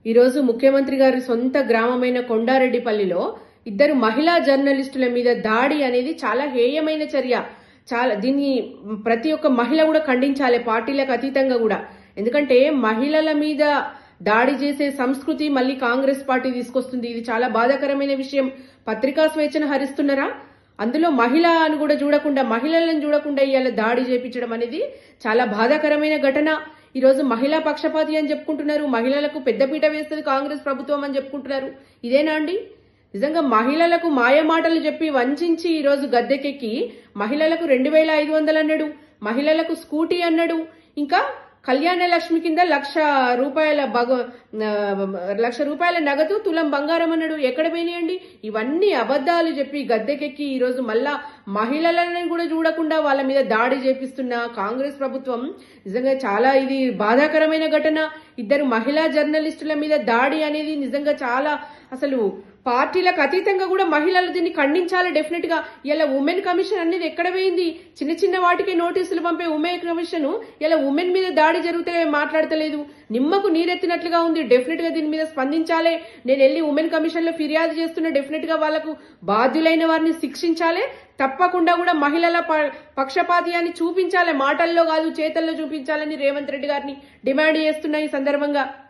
ఈరోజు ముఖ్యమంత్రి గారి సొంత గ్రామమైన కొండారెడ్డిపల్లిలో ఇద్దరు మహిళా జర్నలిస్టుల మీద దాడి అనేది చాలా హేయమైన చర్య చాలా దీన్ని ప్రతి ఒక్క మహిళ కూడా ఖండించాలి పార్టీలకు అతీతంగా కూడా ఎందుకంటే మహిళల మీద దాడి చేసే సంస్కృతి మళ్ళీ కాంగ్రెస్ పార్టీ తీసుకొస్తుంది ఇది చాలా బాధాకరమైన విషయం పత్రికా స్వేచ్ఛను హరిస్తున్నారా అందులో మహిళ అని కూడా చూడకుండా మహిళలను చూడకుండా ఇవాళ దాడి చేపించడం అనేది చాలా బాధాకరమైన ఘటన ఈరోజు మహిళా పక్షపాతి అని చెప్పుకుంటున్నారు మహిళలకు పెద్దపీట వేస్తుంది కాంగ్రెస్ ప్రభుత్వం అని చెప్పుకుంటున్నారు ఇదేనా అండి నిజంగా మహిళలకు మాయ మాటలు చెప్పి వంచించి ఈరోజు గద్దెకెక్కి మహిళలకు రెండు వేల ఐదు వందలు అన్నాడు మహిళలకు స్కూటీ అన్నాడు ఇంకా కళ్యాణ లక్ష్మి కింద లక్ష రూపాయల బగ ఆ, లక్ష రూపాయల నగదు తులం బంగారం అన్నాడు ఎక్కడ పోయినాయండి ఇవన్నీ అబద్ధాలు చెప్పి గద్దెకెక్కి ఈరోజు మళ్ళా మహిళలను కూడా చూడకుండా వాళ్ళ మీద దాడి చేపిస్తున్న కాంగ్రెస్ ప్రభుత్వం నిజంగా చాలా ఇది బాధాకరమైన ఘటన ఇద్దరు మహిళా జర్నలిస్టుల మీద దాడి అనేది నిజంగా చాలా అసలు పార్టీలకు అతీతంగా కూడా మహిళలు దీన్ని ఖండించాలి డెఫినెట్ గా ఇలా ఉమెన్ కమిషన్ అనేది ఎక్కడ పోయింది చిన్న చిన్న వాటికి నోటీసులు పంపే ఉమెన్ కమిషన్ ఇలా ఉమెన్ మీద దాడి జరిగితే మాట్లాడతలేదు నిమ్మకు నీరెత్తినట్లుగా ఉంది డెఫినెట్ గా దీని మీద స్పందించాలి నేను వెళ్ళి ఉమెన్ కమిషన్ లో ఫిర్యాదు చేస్తున్న డెఫినెట్ గా వాళ్ళకు బాధ్యులైన వారిని శిక్షించాలి తప్పకుండా కూడా మహిళల ప- పక్షపాతి అని చూపించాలి మాటల్లో కాదు చేతల్లో చూపించాలని రేవంత్ రెడ్డి గారిని డిమాండ్ చేస్తున్నా ఈ సందర్భంగా